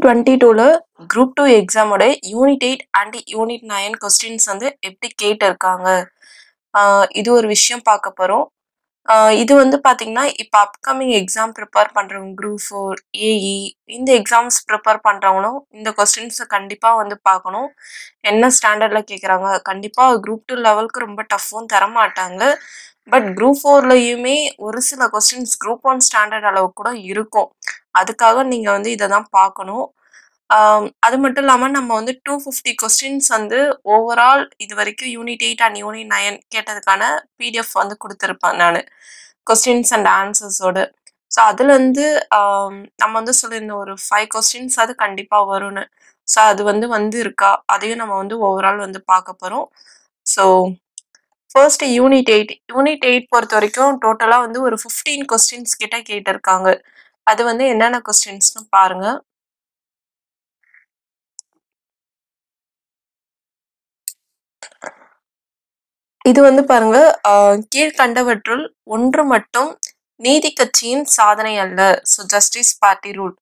2022ல group 2 எக்ஸாமோட unit 8 and unit 9 questions வந்து எப்படி கேட்டிருக்காங்க? ஆ இது ஒரு விஷயம் பார்க்க போறோம். ஆ இது வந்து பார்த்தீங்கன்னா, இப்ப அப்கமிங் எக்ஸாம் ப்ரிப்பேர் பண்றவங்க குரூப் 4, ஏஇ இந்த எக்ஸாம்ஸ் ப்ரிப்பேர் பண்றவங்களும் இந்த கொஸ்டின்ஸ கண்டிப்பா வந்து பார்க்கணும். என்ன ஸ்டாண்டர்ட்ல கேட்குறாங்க? கண்டிப்பா குரூப் 2 லெவலுக்கு ரொம்ப டஃப்பும் தரமாட்டாங்க. பட் குரூப் 4லயுமே ஒரு சில கொஸ்டின்ஸ் குரூப் 1 ஸ்டாண்டர்ட் அளவுக்கு கூட இருக்கும். அதுக்காக நீங்க வந்து இத தான் பார்க்கணும். ஆ அது மட்டும் இல்லாம நம்ம வந்து 250 கொஸ்டின்ஸ் வந்து ஓவரால் இதுவரைக்கும் யூனிட் 8 அண்ட் யூனிட் 9 கேட்டதுக்கான பிடிஎஃப் வந்து குடுத்துருப்பேன் நானு. Questions and ஆன்ஸர்ஸோட. ஸோ அதுலருந்து ஆ நம்ம வந்து சொல்லியிருந்தோம் ஒரு 5 கொஸ்டின்ஸ் அது கண்டிப்பா வரும்னு. ஸோ அது வந்து வந்திருக்கா? அதையும் நம்ம வந்து ஓவரால் வந்து பார்க்க போறோம். ஸோ ஃபர்ஸ்ட் யூனிட் 8 யூனிட் 8 பொறுத்தவரைக்கும் டோட்டலா வந்து ஒரு 15 கொஸ்டின்ஸ் கிட்ட கேட்டிருக்காங்க. அது வந்து என்னென்ன கொஸ்டின்ஸ்ன்னு பாருங்க. இது வந்து பாருங்க, ஆ கீழ்க்கண்டவற்றுள் ஒன்று மட்டும் நீதிக் கட்சியின் சாதனை அல்ல. So justice party rule.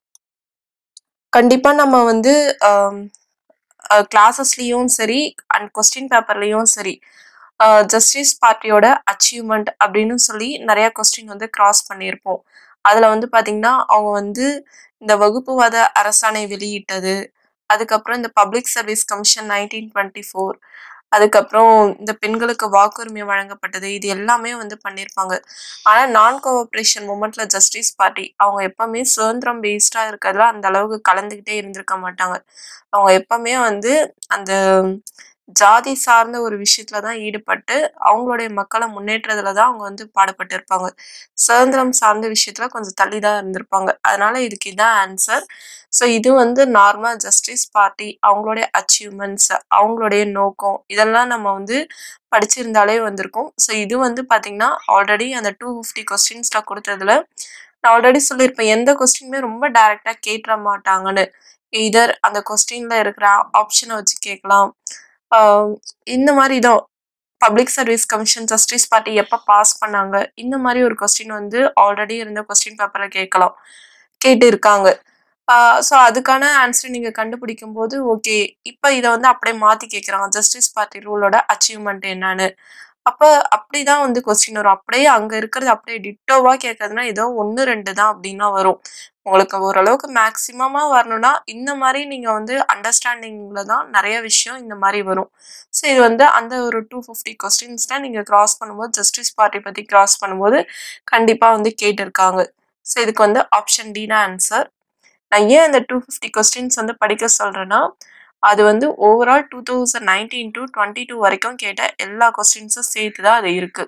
கண்டிப்பா நம்ம வந்து ஆம் அ கிளாஸஸ்லயும் சரி அண்ட் கொஸ்டின் பேப்பர்லயும் சரி, ஆ ஜஸ்டிஸ் பார்ட்டியோட அச்சீவ்மென்ட் அப்படின்னு சொல்லி நெறைய கொஸ்டின் வந்து கிராஸ் பண்ணியிருப்போம். அதுல வந்து பார்த்தீங்கன்னா, அவங்க வந்து இந்த வகுப்புவாத அரசாணை வெளியிட்டது, அதுக்கப்புறம் இந்த பப்ளிக் சர்வீஸ் கமிஷன் 1924 அதுக்கப்புறம் இந்த பெண்களுக்கு வாக்குரிமை வழங்கப்பட்டது. இது எல்லாமே வந்து பண்ணியிருப்பாங்க. ஆனா நான் கோஆப்பரேஷன் மூவ்மெண்ட்ல ஜஸ்டிஸ் பார்ட்டி அவங்க எப்பவுமே சுதந்திரம் பேஸ்டா இருக்கிறதுல அந்த அளவுக்கு கலந்துக்கிட்டே இருந்திருக்க மாட்டாங்க. அவங்க எப்பவுமே வந்து அந்த ஜாதி சார்ந்த ஒரு விஷயத்துல தான் ஈடுபட்டு, அவங்களுடைய மக்கள முன்னேற்றத்துல தான் அவங்க வந்து பாடுபட்டிருப்பாங்க. சுதந்திரம் சார்ந்த விஷயத்துல கொஞ்சம் தள்ளி தான் இருந்திருப்பாங்க. அதனால இதுக்கு இதான் ஆன்ஸர். ஸோ இது வந்து நார்மலா ஜஸ்டிஸ் பார்ட்டி அவங்களுடைய அச்சீவ்மென்ட்ஸ், அவங்களுடைய நோக்கம் இதெல்லாம் நம்ம வந்து படிச்சிருந்தாலே வந்திருக்கும். ஸோ இது வந்து பார்த்தீங்கன்னா, ஆல்ரெடி அந்த 250 கொஸ்டின்ஸ்ல குடுத்ததுல நான் ஆல்ரெடி சொல்லியிருப்பேன். எந்த கொஸ்டினுமே ரொம்ப டைரக்ட்டா கேட்ற மாட்டாங்கன்னு. எய்தர் அந்த கொஸ்டின்ல இருக்கிற ஆப்ஷன வச்சு கேட்கலாம். ஆ இந்த மாரி தான். Public service commission justice party எப்ப பாஸ் பண்ணாங்க? இந்த மாரி ஒரு கொஸ்டின் வந்து ஆல்ரெடி இருந்த கொஸ்டின் பேப்பர்ல கேட்கலாம். கேட்டிருக்காங்க. ஆ ஸோ அதுக்கான ஆன்ஸர் நீங்க கண்டுபிடிக்கும்போது, ஓகே இப்ப இத வந்து அப்படியே மாத்தி கேட்குறாங்க. ஜஸ்டிஸ் பார்ட்டி ரூலோட அச்சீவ்மென்ட் என்னன்னு? அப்ப அப்படிதான் வந்து கொஸ்டின் வரும். அப்படியே அங்க இருக்கிறது அப்படியே டிட்டோவா கேட்கறதுன்னா, ஏதோ 1, 2 தான் அப்படின்னு தான் வரும். உங்களுக்கு ஓரளவுக்கு மேக்ஸிமமா வரணும்னா, இந்த மாரி நீங்க வந்து அண்டர்ஸ்டாண்டிங்ல தான் நெறைய விஷயம் இந்த மாரி வரும். ஸோ இது வந்து அந்த ஒரு 250 கொஸ்டின்ஸ்ல நீங்க கிராஸ் பண்ணும்போது, ஜஸ்டிஸ் பார்ட்டி பத்தி கிராஸ் பண்ணும்போது, கண்டிப்பா வந்து கேட்டிருக்காங்க. ஸோ இதுக்கு வந்து ஆப்ஷன் டி தான் ஆன்ஸர். நான் ஏன் இந்த 250 கொஸ்டின்ஸ் வந்து படிக்க சொல்றேன்னா, அது வந்து ஓவரால் 2019 டூ 22 வரைக்கும் கேட்ட எல்லா கொஸ்டின்ஸும் சேர்த்து தான் அது இருக்கு.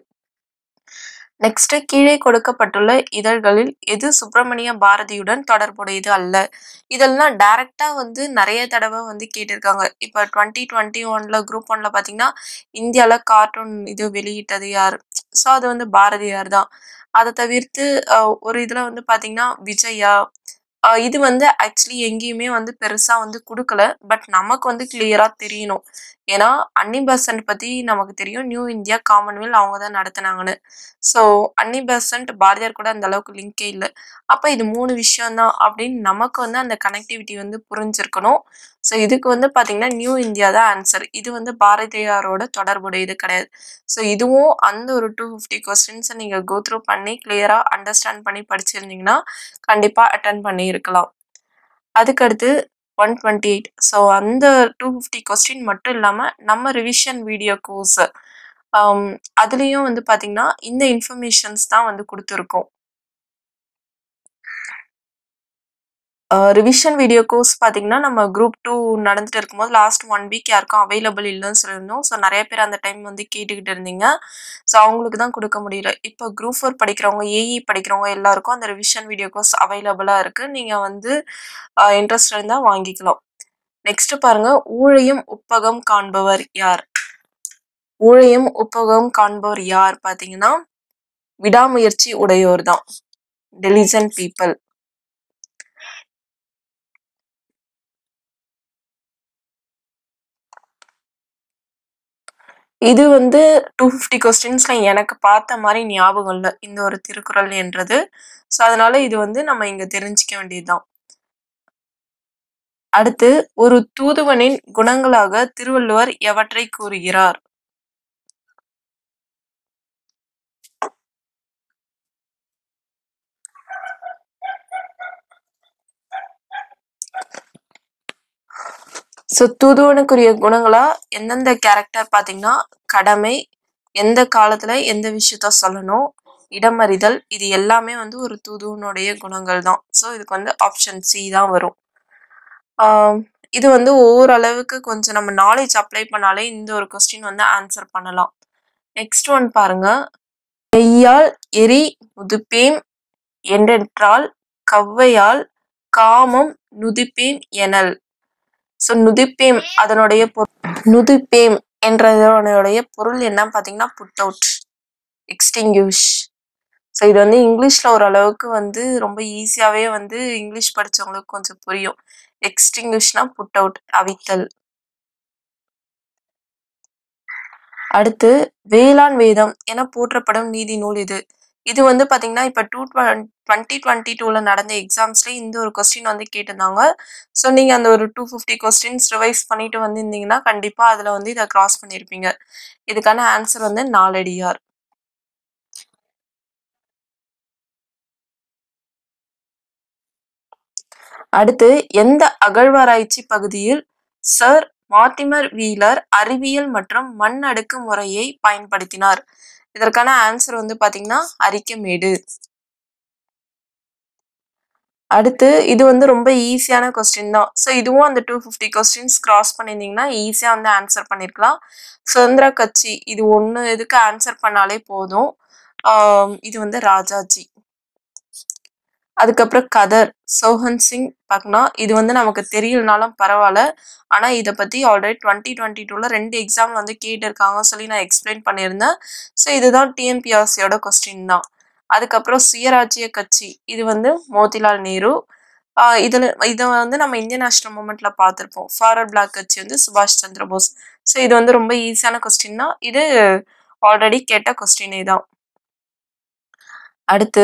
நெக்ஸ்ட் கீழே கொடுக்கப்பட்டுள்ள இதழ்களில் எது சுப்பிரமணிய பாரதியுடன் தொடர்புடையது அல்ல? இதெல்லாம் டைரக்ட்டா வந்து நெறைய தடவ வந்து கேட்டிருக்காங்க. இப்ப 2021ல குரூப் 1ல பார்த்தீங்கன்னா, இந்தியால கார்ட்டூன் இது வெளியிட்டது யார்? ஸோ அது வந்து பாரதியார் தான். அத தவிர்த்து அ ஒரு இதுல வந்து பார்த்தீங்கன்னா, விஜயா அ இது வந்து ஆக்சுவலி எங்கேயுமே வந்து பெருசா வந்து குடுக்கல. பட் நமக்கு வந்து கிளியரா தெரியணும். ஏன்னா, அன்னி பெசன்ட் பத்தி நமக்கு தெரியும். நியூ இந்தியா காமன்வெல்த் அவங்க தான் நடத்துனாங்கன்னு. ஸோ அன்னி பெசன்ட் பாரதியார் கூட அந்த அளவுக்கு லிங்க்கே இல்ல. அப்ப இது 3 விஷயம் தான் அப்படின்னு நமக்கு வந்து அந்த கனெக்டிவிட்டி வந்து புரிஞ்சிருக்கணும். ஸோ இதுக்கு வந்து பார்த்தீங்கன்னா, நியூ இந்தியா தான் ஆன்ஸர். இது வந்து பாரதியாரோட தொடர்புடையது கிடையாது. ஸோ இதுவும் அந்த ஒரு 250 கொஸ்டின்ஸ நீங்க கோ த்ரூ பண்ணி கிளியரா அண்டர்ஸ்டாண்ட் பண்ணி படிச்சிருந்தீங்கன்னா, கண்டிப்பா அட்டெண்ட் பண்ணியிருக்கலாம். அதுக்கடுத்து 128 ஸோ அந்த 250 கொஸ்டின் மட்டும் இல்லாம, நம்ம ரிவிஷன் வீடியோ கோர்ஸ் அம் அதுலயும் வந்து பார்த்தீங்கன்னா, இந்த இன்ஃபர்மேஷன்ஸ் தான் வந்து குடுத்துருக்கோம். ஆ ரிவிஷன் வீடியோ கோர்ஸ் பார்த்தீங்கன்னா, நம்ம குரூப் 2 நடந்துட்டு இருக்கும்போது லாஸ்ட் 1 வீக் யாருக்கும் அவைலபிள் இல்லன்னு சொல்லியிருந்தோம். ஸோ நெறைய பேர் அந்த டைம் வந்து கேட்டுக்கிட்டு இருந்தீங்க. ஸோ அவங்களுக்கு தான் குடுக்க முடியல. இப்ப குரூப் 4 படிக்கிறவங்க, ஏஇ படிக்கிறவங்க எல்லாருக்கும் அந்த ரிவிஷன் வீடியோ கோர்ஸ் அவைலபிளா இருக்கு. நீங்க வந்து அ இன்ட்ரெஸ்ட் இருந்தா வாங்கிக்கலாம். நெக்ஸ்ட் பாருங்க, ஊழையும் உப்பகம் காண்பவர் யார்? ஊழையும் உப்பகம் காண்பவர் யார் பார்த்தீங்கன்னா, விடாமுயற்சி உடையோர் தான். Diligent people. இது வந்து 250 கொஸ்டின்ஸ்ல எனக்கு பார்த்த மாரி ஞாபகம் இல்ல. இந்த ஒரு திருக்குறள் என்றது. ஸோ அதனால இது வந்து நம்ம இங்க தெரிஞ்சுக்க வேண்டியது தான். அடுத்து ஒரு தூதுவனின் குணங்களாக திருவள்ளுவர் எவற்றை கூறுகிறார் ஸோ தூதுவனுக்குரிய குணங்களா எந்தெந்த கேரக்டர் பார்த்தீங்கன்னா கடமை எந்த காலத்துல எந்த விஷயத்த சொல்லணும் இடமறிதல் இது எல்லாமே வந்து ஒரு தூதுவனுடைய குணங்கள் தான் ஸோ இதுக்கு வந்து ஆப்ஷன் சி தான் வரும் ஆம், இது வந்து ஓரளவுக்கு கொஞ்சம் நம்ம நாலேஜ் அப்ளை பண்ணாலே இந்த ஒரு கொஸ்டின் வந்து ஆன்சர் பண்ணலாம் நெக்ஸ்ட் ஒன் பாருங்க நெய்யால் எரி முதுப்பேம் என்றென்றால் கவ்வையால் காமம் நுதிப்பேம் எனல் ஸோ நுதிப்பேம் அதனுடைய பொ- நுதிப்பேம் என்றதனுடைய பொருள் என்ன பார்த்தீங்கன்னா புட் அவுட் எக்ஸ்டிங்யூஷ் ஸோ இது வந்து இங்கிலீஷில் ஓரளவுக்கு வந்து ரொம்ப ஈஸியாகவே வந்து இங்கிலீஷ் படிச்சவங்களுக்கு கொஞ்சம் புரியும் எக்ஸ்டிங்யூஷ்னா புட் அவுட் அவித்தல் அடுத்து வேளாண் வேதம் என போற்றப்படும் நீதி நூல் இது இது வந்து பாத்தீங்கன்னா இப்ப டூ டுவெண்ட்டி டுவெண்ட்டி டூல நடந்த எக்ஸாம்ஸ்ல இந்த ஒரு கொஸ்டின் வந்து கேட்டிருந்தாங்க ஸோ நீங்க அந்த ஒரு டூ ஃபிஃப்டி கொஸ்டின்ஸ் ரிவைஸ் பண்ணிட்டு வந்திருந்தீங்கன்னா கண்டிப்பா அதுல வந்து இதை கிராஸ் பண்ணியிருப்பீங்க இதுக்கான ஆன்சர் வந்து நாலடியார் அடுத்து எந்த அகழ்வாராய்ச்சி பகுதியில் சர் மார்டிமர் வீலர் அறிவியல் மற்றும் மண் அடுக்கு முறையை பயன்படுத்தினார் இதற்கான ஆன்சர் வந்து பாத்தீங்கன்னா அரிக்கமேடு அடுத்து இது வந்து ரொம்ப ஈஸியான கொஸ்டின் தான் ஸோ இதுவும் அந்த டூ ஃபிஃப்டி கொஸ்டின்ஸ் கிராஸ் பண்ணியிருந்தீங்கன்னா ஈஸியாக வந்து ஆன்சர் பண்ணியிருக்கலாம் சுதந்திர கட்சி இது ஒன்று இதுக்கு ஆன்சர் பண்ணாலே போதும் ஆம், இது வந்து ராஜாஜி அதுக்கப்புறம் கதர் சோஹன் சிங் பார்க்கணும் இது வந்து நமக்கு தெரியலனாலும் பரவாயில்ல ஆனால் இதை பற்றி ஆல்ரெடி டுவெண்ட்டி டுவெண்ட்டி டூவில் ரெண்டு எக்ஸாம் வந்து கேட்டிருக்காங்க சொல்லி நான் எக்ஸ்பிளைன் பண்ணியிருந்தேன் ஸோ இதுதான் டிஎன்பிஆர்சியோட கொஸ்டின் தான் அதுக்கப்புறம் சுயராஜ்ய கட்சி இது வந்து மோதிலால் நேரு ஆஹ் இதுல இதை வந்து நம்ம இந்தியன் நேஷனல் மூமெண்ட்ல பார்த்துருப்போம் ஃபார்வர்ட் பிளாக் கட்சி வந்து சுபாஷ் சந்திர போஸ் ஸோ இது வந்து ரொம்ப ஈஸியான கொஸ்டின் தான் இது ஆல்ரெடி கேட்ட கொஸ்டினே தான் அடுத்து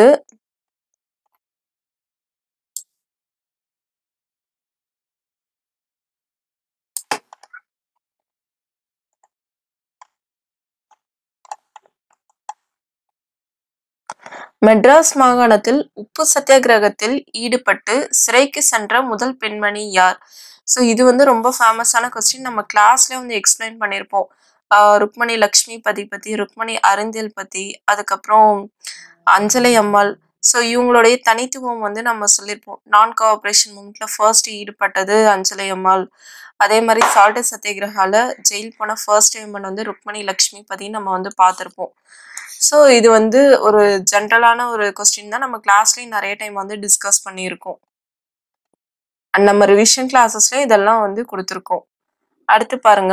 மெட்ராஸ் மாகாணத்தில் உப்பு சத்தியாகிரகத்தில் ஈடுபட்டு சிறைக்கு சென்ற முதல் பெண்மணி யார் ஸோ இது வந்து ரொம்ப ஃபேமஸான கொஸ்டின் நம்ம கிளாஸ்லேயே வந்து எக்ஸ்பிளைன் பண்ணியிருப்போம் ஆஹ் ருக்மணி லக்ஷ்மி பதி பத்தி ருக்மணி அருந்தியல் பத்தி அதுக்கப்புறம் அஞ்சலை அம்மாள் ஸோ இவங்களுடைய தனித்துவம் வந்து நம்ம சொல்லியிருப்போம் நான் கோஆப்ரேஷன் மூமெண்ட்ல ஃபர்ஸ்ட் ஈடுபட்டது அஞ்சலை அம்மாள் அதே மாதிரி சால்ட் சத்தியகிரகால ஜெயில் போன ஃபர்ஸ்ட் விமன் வந்து ருக்மணி லக்ஷ்மி பதி நம்ம வந்து பார்த்துருப்போம் ஸோ இது வந்து ஒரு ஜென்ரலான ஒரு கொஸ்டின் தான் நம்ம கிளாஸ்லேயும் நிறைய டைம் வந்து டிஸ்கஸ் பண்ணியிருக்கோம் அண்ட் நம்ம ரிவிஷன் கிளாஸஸ்ல இதெல்லாம் வந்து கொடுத்துருக்கோம் அடுத்து பாருங்க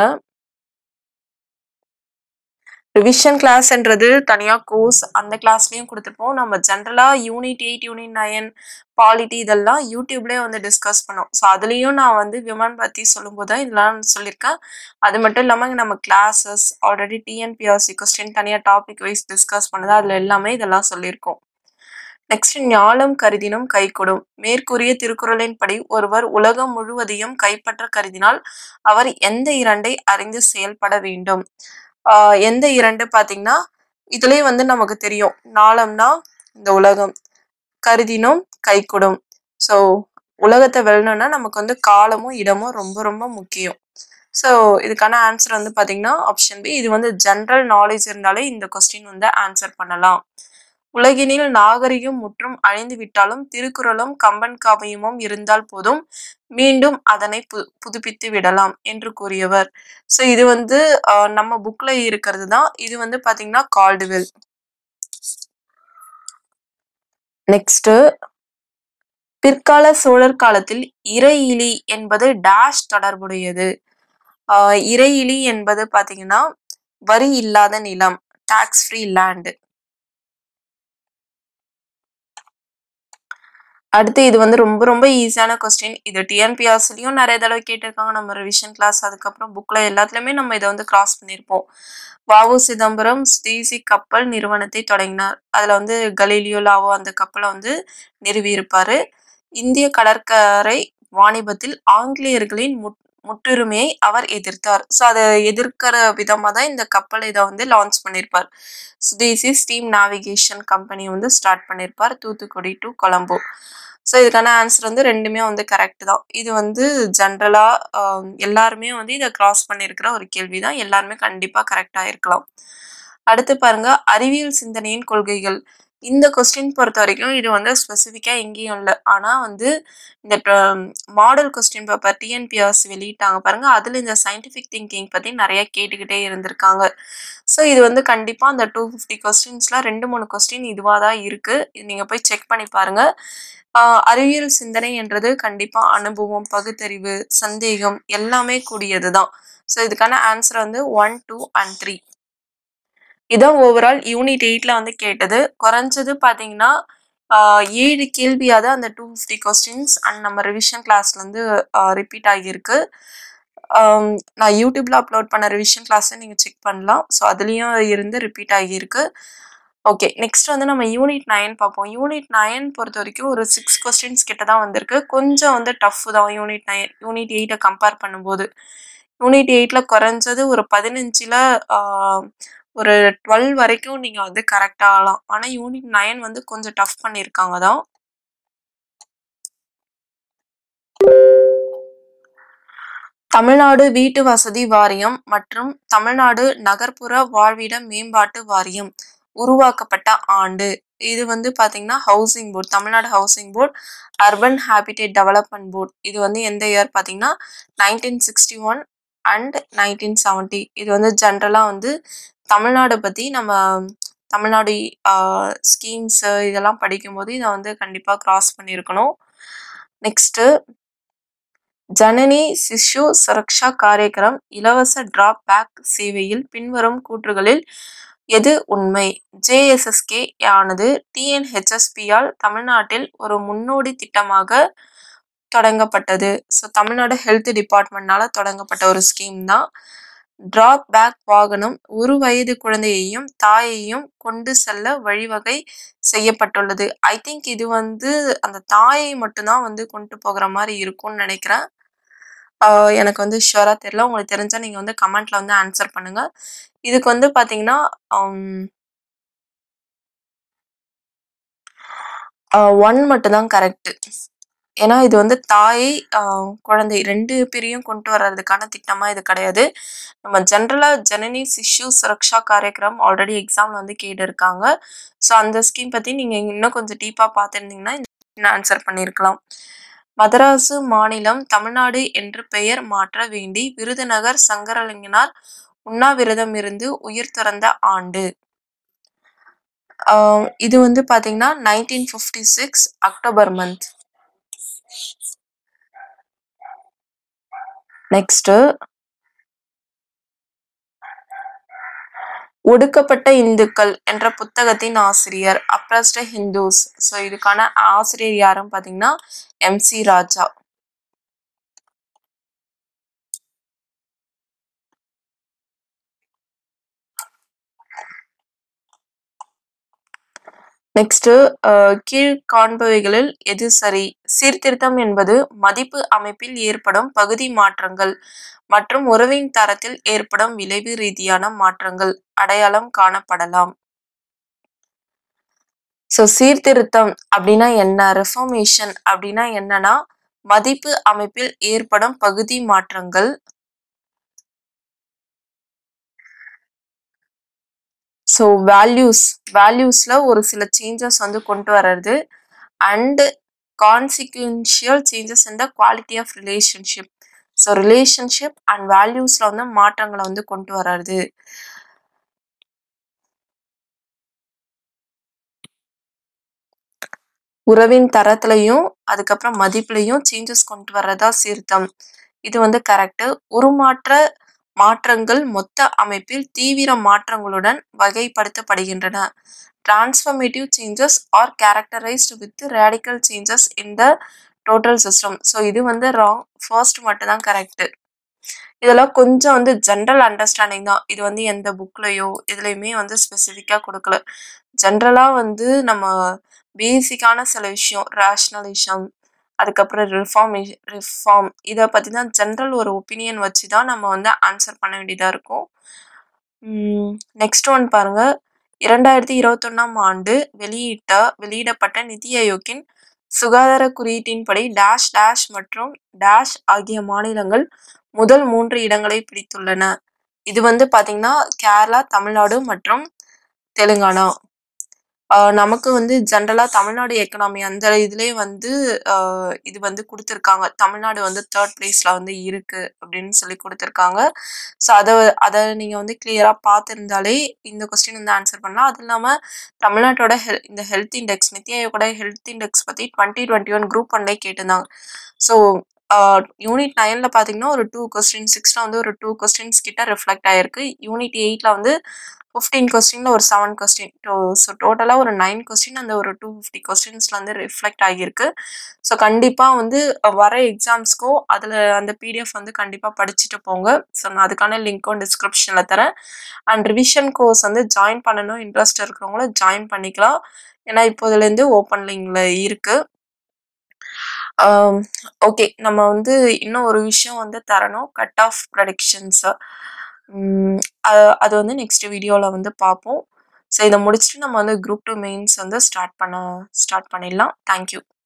ரிவிஷன் கிளாஸ்ன்றது தனியாக கோர்ஸ் அந்த கிளாஸ்லேயும் கொடுத்துருப்போம் நம்ம ஜென்ரலாக unit eight unit nine polity இதெல்லாம் யூடியூப்லேயே வந்து டிஸ்கஸ் பண்ணோம் ஸோ அதுலேயும் நான் வந்து விமன் பற்றி சொல்லும்போது தான் இதெல்லாம் சொல்லியிருக்கேன் அது மட்டும் இல்லாமல் நம்ம கிளாஸஸ் ஆல்ரெடி டிஎன்பிஆர்சி கொஸ்டின் தனியாக டாபிக் வைஸ் டிஸ்கஸ் பண்ணது அதில் எல்லாமே இதெல்லாம் சொல்லியிருக்கோம் நெக்ஸ்ட் ஞாலம் கருதினும் கைகொடும் மேற்கூறிய திருக்குறளின்படி ஒருவர் உலகம் முழுவதையும் கைப்பற்ற கருதினால் அவர் எந்த இரண்டை அறிந்து செயல்பட வேண்டும் ஆஹ் எந்த இரண்டு பார்த்தீங்கன்னா இதுலயே வந்து நமக்கு தெரியும் நாளம்னா இந்த உலகம் கருதினும் கைகொடும் ஸோ உலகத்தை வெல்லணும்னா நமக்கு வந்து காலமும் இடமும் ரொம்ப ரொம்ப முக்கியம் ஸோ இதுக்கான ஆன்சர் வந்து பார்த்தீங்கன்னா ஆப்ஷன் பி இது வந்து ஜென்ரல் நாலேஜ் இருந்தாலே இந்த கொஸ்டின் வந்து ஆன்சர் பண்ணலாம் உலகினில் நாகரிகம் முற்றும் அழிந்து விட்டாலும் திருக்குறளும் கம்பன் காவியமும் இருந்தால் போதும் மீண்டும் அதனை பு புதுப்பித்து விடலாம் என்று கூறியவர் ஸோ இது வந்து ஆஹ், நம்ம புக்ல இருக்கிறது தான் இது வந்து பாத்தீங்கன்னா கால்டுவெல் நெக்ஸ்ட் பிற்கால சோழர் காலத்தில் இறையிலி என்பது டேஷ் தொடர்புடையது ஆஹ், இறையிலி என்பது பாத்தீங்கன்னா வரி இல்லாத நிலம் டாக்ஸ் ஃப்ரீ லேண்ட் அடுத்து இது வந்து ரொம்ப ரொம்ப ஈஸியான கொஸ்டின் இது டிஎன்பிஆர்சிலையும் நிறைய தடவை கேட்டிருக்காங்க நம்ம ரிவிஷன் கிளாஸ் அதுக்கப்புறம் புக்ல எல்லாத்துலயுமே நம்ம இதை வந்து கிராஸ் பண்ணியிருப்போம் வாவு சிதம்பரம் சுதேசி கப்பல் நிறுவனத்தை தொடங்கினார் அதுல வந்து கலீலியோ லாவோ அந்த கப்பலை வந்து நிறுவியிருப்பாரு இந்திய கடற்கரை வாணிபத்தில் ஆங்கிலேயர்களின் முட் முற்றுரிமையை அவர் எதிர்த்தார் ஸோ அதை எதிர்க்கிற விதமாக தான் இந்த கப்பல் இதை வந்து லான்ச் பண்ணியிருப்பார் சுதேசி ஸ்டீம் நேவிகேஷன் கம்பெனி வந்து ஸ்டார்ட் பண்ணியிருப்பார் தூத்துக்குடி டு கொலம்போ ஸோ இதுக்கான ஆன்சர் வந்து ரெண்டுமே வந்து கரெக்ட் தான் இது வந்து ஜென்ரலாக எல்லாருமே வந்து இதை கிராஸ் பண்ணியிருக்கிற ஒரு கேள்வி தான் எல்லாருமே கண்டிப்பாக கரெக்டாக இருக்கலாம் அடுத்து பாருங்க அறிவியல் சிந்தனையின் கொள்கைகள் இந்த கொஸ்டின் பொறுத்த வரைக்கும் இது வந்து ஸ்பெசிஃபிக்காக எங்கேயும் இல்லை ஆனால் வந்து இந்த மாடல் கொஸ்டின் பேப்பர் டிஎன்பிஎஸ் வெளியிட்டாங்க பாருங்க அதில் இந்த சயின்டிஃபிக் திங்கிங் பற்றி நிறைய கேட்டுக்கிட்டே இருந்திருக்காங்க ஸோ இது வந்து கண்டிப்பாக அந்த டூ ஃபிஃப்டி கொஸ்டின்ஸில் ரெண்டு மூணு கொஸ்டின் இதுவாக தான் இருக்குது இது நீங்கள் போய் செக் பண்ணி பாருங்கள் ஆஹ் அறிவியல் சிந்தனை என்றது கண்டிப்பாக அனுபவம் பகுத்தறிவு சந்தேகம் எல்லாமே கூடியது தான் ஸோ இதுக்கான ஆன்சர் வந்து ஒன் டூ அண்ட் த்ரீ இதான் ஓவரால் யூனிட் எயிட்ல வந்து கேட்டது குறைஞ்சது பார்த்தீங்கன்னா ஆஹ் ஏழு கேள்வியாவது அந்த டூ ஃபிஃப்டி கொஸ்டின்ஸ் அண்ட் நம்ம ரிவிஷன் கிளாஸ்ல வந்து ரிப்பீட் ஆகியிருக்கு ஆம், நான் யூடியூப்ல அப்லோட் பண்ண ரிவிஷன் கிளாஸை நீங்கள் செக் பண்ணலாம் ஸோ அதுலேயும் இருந்து ரிப்பீட் ஆகியிருக்கு ஓகே நெக்ஸ்ட் வந்து நம்ம யூனிட் நைன் பார்ப்போம் யூனிட் நைன் பொறுத்த வரைக்கும் ஒரு சிக்ஸ் கொஸ்டின்ஸ் கிட்ட தான் வந்திருக்கு கொஞ்சம் வந்து டஃப் தான் யூனிட் நைன் யூனிட் எயிட்டை கம்பேர் பண்ணும்போது யூனிட் எயிட்டில் குறைஞ்சது ஒரு பதினஞ்சில் ஒரு டுவெல் வரைக்கும் நீங்கள் வந்து கரெக்டாக ஆகலாம் ஆனால் யூனிட் நைன் வந்து கொஞ்சம் டஃப் பண்ணியிருக்காங்க தான் தமிழ்நாடு வீட்டு வசதி வாரியம் மற்றும் தமிழ்நாடு நகர்ப்புற வாழ்விட மேம்பாட்டு வாரியம் உருவாக்கப்பட்ட ஆண்டு இது வந்து பாத்தீங்கன்னா housing board Tamil Nadu housing board urban habitat development board இது வந்து எந்த இயர் பார்த்தீங்கன்னா nineteen sixty one and nineteen seventy இது வந்து ஜென்ரலாக வந்து தமிழ்நாடு பற்றி நம்ம தமிழ்நாடு ஸ்கீம்ஸு இதெல்லாம் படிக்கும்போது இதை வந்து கண்டிப்பாக கிராஸ் பண்ணியிருக்கணும் நெக்ஸ்ட்டு ஜனனி சிசு சுரக்ஷா காரியக்ரம் இலவச டிராப் பேக் சேவையில் பின்வரும் கூற்றுகளில் எது உண்மை ஜேஎஸ்எஸ்கே ஆனது டிஎன்ஹெச்எஸ்பியால் தமிழ்நாட்டில் ஒரு முன்னோடி திட்டமாக தொடங்கப்பட்டது ஸோ தமிழ்நாடு ஹெல்த் டிபார்ட்மெண்ட்னால தொடங்கப்பட்ட ஒரு ஸ்கீம் தான் டிராப் பேக் வாகனம் ஒரு வயது குழந்தையையும் தாயையும் கொண்டு செல்ல வழிவகை செய்யப்பட்டுள்ளது ஐ திங்க் இது வந்து அந்த தாயை மட்டும்தான் வந்து கொண்டு போகிற மாதிரி இருக்கும்னு நினைக்கிறேன் ஆஹ் எனக்கு வந்து ஷுவராக தெரியல உங்களுக்கு தெரிஞ்சா நீங்கள் வந்து கமெண்ட்ல வந்து ஆன்சர் பண்ணுங்க இதுக்கு வந்து பார்த்தீங்கன்னா ஒன் மட்டும்தான் கரெக்ட் ஏன்னா இது வந்து தாய் ஆஹ் குழந்தை ரெண்டு பேரையும் கொண்டு வர்றதுக்கான திட்டமா இது கிடையாது நம்ம ஜென்ரலா ஜனனி சிசு சுரக்ஷா காரியக்ரம் ஆல்ரெடி எக்ஸாம்ல வந்து கேட்டு இருக்காங்க ஸோ அந்த ஸ்கீம் பத்தி நீங்க இன்னும் கொஞ்சம் டீப்பா பார்த்துருந்தீங்கன்னா இந்த ஆன்சர் பண்ணியிருக்கலாம் மதராசு மாநிலம் தமிழ்நாடு என்று பெயர் மாற்ற வேண்டி விருதுநகர் சங்கரலிங்கனார் உண்ணாவிரதம் இருந்து உயிர் துறந்த ஆண்டு ஆஹ் இது வந்து பாத்தீங்கன்னா nineteen fifty six October month next ஒடுக்கப்பட்ட இந்துக்கள் என்ற புத்தகத்தின் ஆசிரியர் அப்ரஸ்ட ஹிந்துஸ் ஸோ இதுக்கான ஆசிரியர் யாருன்னு பார்த்தீங்கன்னா எம் சி ராஜா நெக்ஸ்ட் கீழ் காண்பவைகளில் எது சரி சீர்திருத்தம் என்பது மதிப்பு அமைப்பில் ஏற்படும் பகுதி மாற்றங்கள் மற்றும் உறவின் தரத்தில் ஏற்படும் விளைவு ரீதியான மாற்றங்கள் அடையாளம் காணப்படலாம் ஸோ சீர்திருத்தம் அப்படின்னா என்ன ரெஃபர்மேஷன் அப்படின்னா என்னன்னா மதிப்பு அமைப்பில் ஏற்படும் பகுதி மாற்றங்கள் ஸோ வேல்யூஸ் வேல்யூஸில் ஒரு சில சேஞ்சஸ் வந்து கொண்டு வர்றது and consequential changes in the quality of relationship so relationship and வேல்யூஸில் வந்து மாற்றங்களை வந்து கொண்டு வர்றது உறவின் தரத்துலையும் அதுக்கப்புறம் மதிப்புலையும் சேஞ்சஸ் கொண்டு வர்றதா சீர்தம் இது வந்து கரெக்டு உருமாற்ற மாற்றங்கள் மொத்த அமைப்பில் தீவிர மாற்றங்களுடன் வகைப்படுத்தப்படுகின்றன transformative changes are characterized with radical changes in the total system so இது வந்து ராங் ஃபர்ஸ்ட் மட்டும் தான் கரெக்டு இதெல்லாம் கொஞ்சம் வந்து ஜென்ரல் அண்டர்ஸ்டாண்டிங் தான் இது வந்து எந்த புக்லையோ இதுலையுமே வந்து ஸ்பெசிஃபிக்காக கொடுக்கல ஜென்ரலாக வந்து நம்ம பேசிக்கான சில விஷயம் ரேஷ்னலிசம் அதுக்கப்புறம் ரிஃபார்மே ரிஃபார்ம் இத பத்தி தான் ஜெனரல் ஒரு ஒப்பீனியன் வச்சு தான் நம்ம வந்து ஆன்சர் பண்ண வேண்டியதா இருக்கும். ம். நெக்ஸ்ட் ஒன் பாருங்க. 2021ஆம் ஆண்டு வெளியிட்ட வெளியிடப்பட்ட நிதி ஆயோக்கின் சுகாதார குறியீட்டின்படி டேஷ் டேஷ் மற்றும் டேஷ் ஆகிய மாநிலங்கள் முதல் 3 இடங்களை பிடித்துள்ளன. இது வந்து பார்த்தீங்கன்னா, கேரளா, தமிழ்நாடு மற்றும் தெலுங்கானா. அ நமக்கு வந்து ஜெனரலா தமிழ்நாடு எக்கனாமி அந்த இதுலயே வந்து அ இது வந்து குடுத்துருக்காங்க. தமிழ்நாடு வந்து 3 பிளேஸ்ல வந்து இருக்கு அப்படின்னு சொல்லி குடுத்துருக்காங்க. ஸோ அத அத நீங்க வந்து கிளியரா பார்த்திருந்தாலே இந்த கொஸ்டின் வந்து ஆன்சர் பண்ணலாம். அதுவும் இல்லாம தமிழ்நாட்டோட ஹெ இந்த ஹெல்த் இண்டெக்ஸ் நித்தி ஆயோக்கோட ஹெல்த் இண்டெக்ஸ் பத்தி 2021 குரூப் 1லயே கேட்டிருந்தாங்க. ஸோ அ யூனிட் 9ல பார்த்தீங்கன்னா, ஒரு 2 கொஸ்டின் 6ல வந்து ஒரு 2 கொஸ்டின்ஸ் கிட்ட ரிஃப்ளெக்ட் ஆயிருக்கு. யூனிட் 8ல வந்து 15 கொஸ்டின்ல ஒரு 7 கொஸ்டின். டோ ஸோ டோட்டலா ஒரு 9 கொஸ்டின் அந்த ஒரு 250 கொஸ்டின்ஸ்ல வந்து ரிஃப்ளெக்ட் ஆகியிருக்கு. ஸோ கண்டிப்பா வந்து வர எக்ஸாம்ஸ்க்கும் அதுல அந்த பிடிஎஃப் வந்து கண்டிப்பா படிச்சுட்டு போங்க. ஸோ நான் அதுக்கான லிங்க்கும் டிஸ்கிரிப்ஷன்ல தரேன். அண்ட் ரிவிஷன் கோர்ஸ் வந்து ஜாயின் பண்ணணும் இன்ட்ரெஸ்ட் இருக்கிறவங்க ஜாயின் பண்ணிக்கலாம். ஏன்னா இப்போதுலேருந்து ஓப்பன் லிங்க்ல இருக்கு. அ ஓகே. நம்ம வந்து இன்னும் ஒரு விஷயம் வந்து தரணும். Cut off predictions. ம். அ அது வந்து நெக்ஸ்ட் வீடியோல வந்து பார்ப்போம். ஸோ இத முடிச்சுட்டு நம்ம வந்து குரூப் 2 மெயின்ஸ் வந்து ஸ்டார்ட் பண்ண ஸ்டார்ட் பண்ணிடலாம். Thank you.